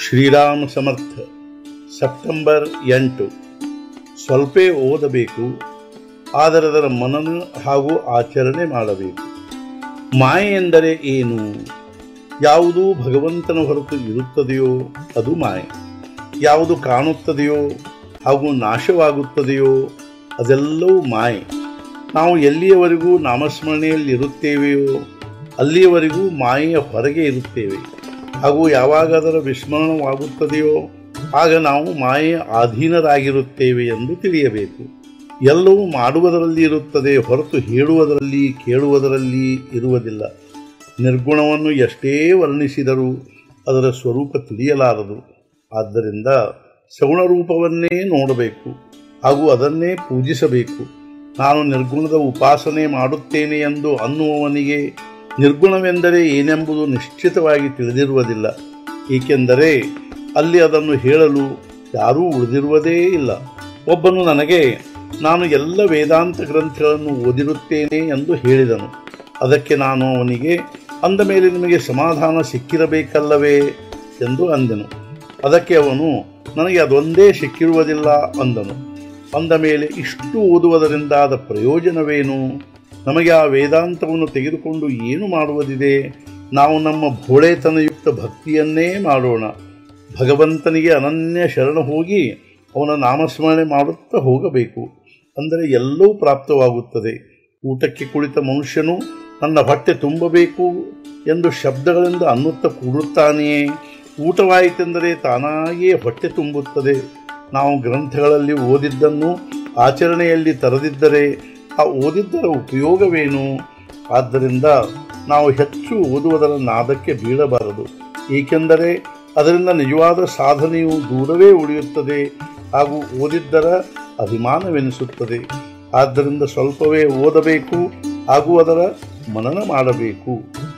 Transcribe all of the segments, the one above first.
ಶ್ರೀರಾಮ ಸಮರ್ಥ September ಎಂಟು ಸ್ವಲ್ಪೇ ಓದಬೇಕು ಆದರೆ ಅದರ ಮನನ ಹಾಗೂ ಆಚರಣೆ ಮಾಡಬೇಕು ಮಾಯೆ ಎಂದರೆ ಏನು ಯಾವುದು ಭಗವಂತನ ಹೊರತು ಇರುತ್ತದೆಯೋ ಅದು ಮಾಯೆ ಯಾವುದು ಕಾಣುತ್ತದೆಯೋ ಹಾಗೂ ನಾಶವಾಗುತ್ತದೆಯೋ ಅದೆಲ್ಲವೂ ಮಾಯೆ ನಾವು ಎಲ್ಲಿಯವರೆಗೂ ನಾಮಸ್ಮರಣೆಯಲ್ಲಿ ಇರುತ್ತೇವೆಯೋ ಅಲ್ಲಿಯವರೆಗೂ ಮಾಯೆಯ ಹೊರಗೆ ಇರುತ್ತೇವೆ ಹಾಗೂ ಯಾವಾಗ ಅದರ ವಿಸ್ಮರಣವಾಗುತ್ತದೆಯೋ ಆಗ ನಾವು ಮಾಯೆಯ ಅಧೀನರಾಗಿರುತ್ತೇವೆ ಎಂದು ತಿಳಿಯಬೇಕು ಎಲ್ಲವೂ ಮಾಡುವುದರಲ್ಲಿ ಇರುತ್ತದೆ ಹೊರತು ಹೇಳುವುದರಲ್ಲಿ ಕೇಳುವುದರಲ್ಲಿ ಇರುವುದಿಲ್ಲ ನಿರ್ಗುಣವನ್ನು ಎಷ್ಟೇ ವರ್ಣಿಸಿದರೂ ಅದರ ಸ್ವರೂಪ ತಿಳಿಯಲಾರದು ಆದ್ದರಿಂದ ಸಗುಣ ರೂಪವನ್ನೇ ನೋಡಬೇಕು ಹಾಗೂ ಅದನ್ನೇ ಪೂಜಿಸಬೇಕು ನಾನು ನಿರ್ಗುಣದ ಉಪಾಸನೆ ಮಾಡುತ್ತೇನೆ ಎಂದು ಅನ್ನುವವನಿಗೆ ನಿರ್ಗುಣವೆಂದರೆ ಏನೆಂಬುದು ನಿಶ್ಚಿತವಾಗಿ ತಿಳಿದಿರುವುದಿಲ್ಲ ಏಕೆಂದರೆ ಅಲ್ಲಿ ಅದನ್ನು ಹೇಳಲು ಯಾರೂ ಉಳಿದಿರುವುದೇ ಇಲ್ಲ ಒಬ್ಬನು ನನಗೆ ನಾನು ಎಲ್ಲ ವೇದಾಂತ ಗ್ರಂಥಗಳನ್ನು ಓದಿರುತ್ತೇನೆ ಎಂದು ಹೇಳಿದನು ಅದಕ್ಕೆ ನಾನು ಅವನಿಗೆ ಅಂದ ಮೇಲೆ ನಿಮಗೆ ಸಮಾಧಾನ ಸಿಕ್ಕಿರಬೇಕಲ್ಲವೇ ಎಂದು ಅಂದೆನು ಅದಕ್ಕೆ ಅವನು ನನಗೆ ಅದೊಂದೇ ಸಿಕ್ಕಿರುವುದಿಲ್ಲ ಅಂದನು ಅಂದ ಮೇಲೆ ಇಷ್ಟು ಓದುವುದರಿಂದಾದ ಪ್ರಯೋಜನವೇನು ನಮಗೆ ಆ ವೇದಾಂತವನ್ನು ತೆಗೆದುಕೊಂಡು ಏನು ಮಾಡುವುದಿದೆ ನಾವು ನಮ್ಮ ಭೋಳೆತನಯುಕ್ತ ಭಕ್ತಿಯನ್ನೇ ಮಾಡೋಣ ಭಗವಂತನಿಗೆ ಅನನ್ಯ ಶರಣ ಹೋಗಿ ಅವನ ನಾಮಸ್ಮರಣೆ ಮಾಡುತ್ತಾ ಹೋಗಬೇಕು ಅಂದರೆ ಎಲ್ಲವೂ ಪ್ರಾಪ್ತವಾಗುತ್ತದೆ ಊಟಕ್ಕೆ ಕುಳಿತ ಮನುಷ್ಯನು ನನ್ನ ಹೊಟ್ಟೆ ತುಂಬಬೇಕು ಎಂದು ಶಬ್ದಗಳಿಂದ ಅನ್ನುತ್ತಾ ಕೂಡುತ್ತಾನೆಯೇ ಊಟವಾಯಿತೆಂದರೆ ತಾನಾಗಿಯೇ ಹೊಟ್ಟೆ ತುಂಬುತ್ತದೆ ನಾವು ಗ್ರಂಥಗಳಲ್ಲಿ ಓದಿದ್ದನ್ನು ಆಚರಣೆಯಲ್ಲಿ ತರದಿದ್ದರೆ ಆ ಓದಿದ್ದರ ಉಪಯೋಗವೇನು ಆದ್ದರಿಂದ ನಾವು ಹೆಚ್ಚು ಓದುವುದರ ನಾದಕ್ಕೆ ಬೀಳಬಾರದು ಏಕೆಂದರೆ ಅದರಿಂದ ನಿಜವಾದ ಸಾಧನೆಯು ದೂರವೇ ಉಳಿಯುತ್ತದೆ ಹಾಗೂ ಓದಿದ್ದರ ಅಭಿಮಾನವೆನಿಸುತ್ತದೆ ಆದ್ದರಿಂದ ಸ್ವಲ್ಪವೇ ಓದಬೇಕು ಹಾಗೂ ಅದರ ಮನನ ಮಾಡಬೇಕು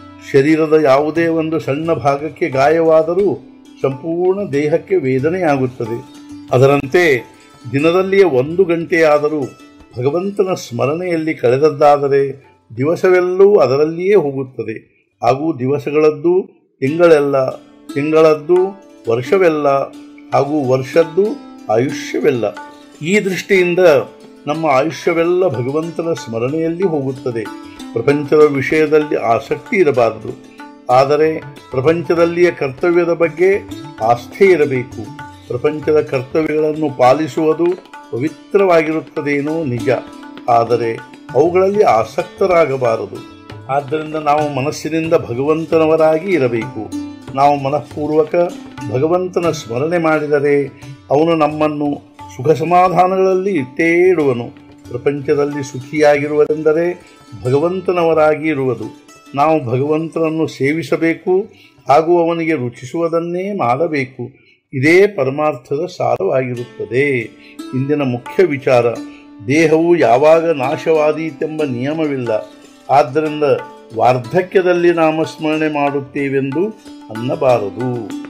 ಶರೀರದ ಯಾವುದೇ ಒಂದು ಸಣ್ಣ ಭಾಗಕ್ಕೆ ಗಾಯವಾದರೂ ಸಂಪೂರ್ಣ ದೇಹಕ್ಕೆ ವೇದನೆಯಾಗುತ್ತದೆ ಅದರಂತೆ ದಿನದಲ್ಲಿಯೇ ಒಂದು ಗಂಟೆಯಾದರೂ ಭಗವಂತನ ಸ್ಮರಣೆಯಲ್ಲಿ ಕಳೆದದ್ದಾದರೆ ದಿವಸವೆಲ್ಲವೂ ಅದರಲ್ಲಿಯೇ ಹೋಗುತ್ತದೆ ಹಾಗೂ ದಿವಸಗಳದ್ದು ತಿಂಗಳೆಲ್ಲ ತಿಂಗಳದ್ದು ವರ್ಷವೆಲ್ಲ ಹಾಗೂ ವರ್ಷದ್ದು ಆಯುಷ್ಯವೆಲ್ಲ ಈ ದೃಷ್ಟಿಯಿಂದ ನಮ್ಮ ಆಯುಷ್ಯವೆಲ್ಲ ಭಗವಂತನ ಸ್ಮರಣೆಯಲ್ಲಿ ಹೋಗುತ್ತದೆ ಪ್ರಪಂಚದ ವಿಷಯದಲ್ಲಿ ಆಸಕ್ತಿ ಇರಬಾರದು ಆದರೆ ಪ್ರಪಂಚದಲ್ಲಿಯ ಕರ್ತವ್ಯದ ಬಗ್ಗೆ ಆಸ್ಥೆ ಇರಬೇಕು ಪ್ರಪಂಚದ ಕರ್ತವ್ಯಗಳನ್ನು ಪಾಲಿಸುವುದು ಪವಿತ್ರವಾಗಿರುತ್ತದೇನೋ ನಿಜ ಆದರೆ ಅವುಗಳಲ್ಲಿ ಆಸಕ್ತರಾಗಬಾರದು ಆದ್ದರಿಂದ ನಾವು ಮನಸ್ಸಿನಿಂದ ಭಗವಂತನವರಾಗಿ ಇರಬೇಕು ನಾವು ಮನಃಪೂರ್ವಕ ಭಗವಂತನ ಸ್ಮರಣೆ ಮಾಡಿದರೆ ಅವನು ನಮ್ಮನ್ನು ಸುಖ ಸಮಾಧಾನಗಳಲ್ಲಿ ಇಟ್ಟೇ ಇಡುವನು ಪ್ರಪಂಚದಲ್ಲಿ ಸುಖಿಯಾಗಿರುವುದೆಂದರೆ ಭಗವಂತನವರಾಗಿ ಇರುವುದು ನಾವು ಭಗವಂತನನ್ನು ಸೇವಿಸಬೇಕು ಹಾಗೂ ಅವನಿಗೆ ರುಚಿಸುವುದನ್ನೇ ಮಾಡಬೇಕು ಇದೇ ಪರಮಾರ್ಥದ ಸಾರವಾಗಿರುತ್ತದೆ ಇಂದಿನ ಮುಖ್ಯ ವಿಚಾರ ದೇಹವು ಯಾವಾಗ ನಾಶವಾದೀತೆಂಬ ನಿಯಮವಿಲ್ಲ ಆದ್ದರಿಂದ ವಾರ್ಧಕ್ಯದಲ್ಲಿ ನಾಮಸ್ಮರಣೆ ಮಾಡುತ್ತೇವೆಂದು ಅನ್ನಬಾರದು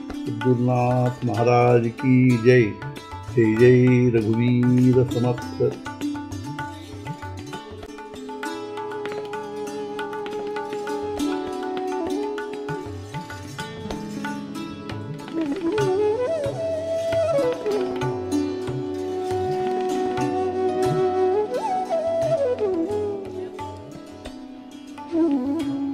ಸಿದ್ಧನಾಥ್ ಮಹಾರಾಜ್ ಕಿ ಜೈ ಜೈ ಜೈ ರಘುವೀರ ಸಮರ್ಥ Mm-hmm.